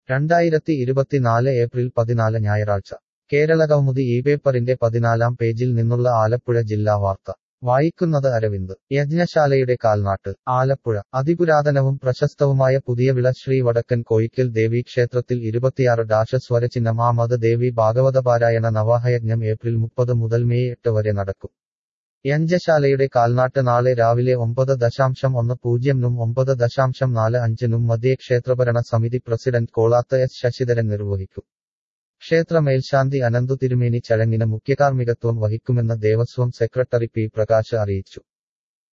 രണ്ടായിരത്തി ഇരുപത്തിനാല് ഏപ്രിൽ പതിനാല് ഞായറാഴ്ച കേരള കൗമുദി ഈ പേപ്പറിന്റെ പതിനാലാം പേജിൽ നിന്നുള്ള ആലപ്പുഴ ജില്ലാ വാർത്ത വായിക്കുന്നത് അരവിന്ദ് യജ്ഞശാലയുടെ കാൽനാട്ട് ആലപ്പുഴ അതിപുരാതനവും പ്രശസ്തവുമായ പുതിയവിള ശ്രീ വടക്കൻ കോയിക്കൽ ദേവി ക്ഷേത്രത്തിൽ ഇരുപത്തിയാറ് ഡാഷ സ്വരചിഹ്നം ആമത് ദേവി ഭാഗവതപാരായണ നവാഹയജ്ഞം ഏപ്രിൽ മുപ്പത് മുതൽ മെയ് എട്ട് വരെ നടക്കും യജ്ഞശാലയുടെ കാൽനാട്ട് നാളെ രാവിലെ ഒമ്പത് ദശാംശം ഒന്ന് പൂജ്യംനും ഒമ്പത് ദശാംശം നാല് അഞ്ചിനും മധ്യേ ക്ഷേത്രഭരണ സമിതി പ്രസിഡന്റ് കോളാത്ത് എസ് ശശിധരൻ നിർവഹിക്കും ക്ഷേത്ര മേൽശാന്തി അനന്തു തിരുമേനി ചടങ്ങിന് മുഖ്യകാർമ്മികത്വം വഹിക്കുമെന്ന് ദേവസ്വം സെക്രട്ടറി പി പ്രകാശ് അറിയിച്ചു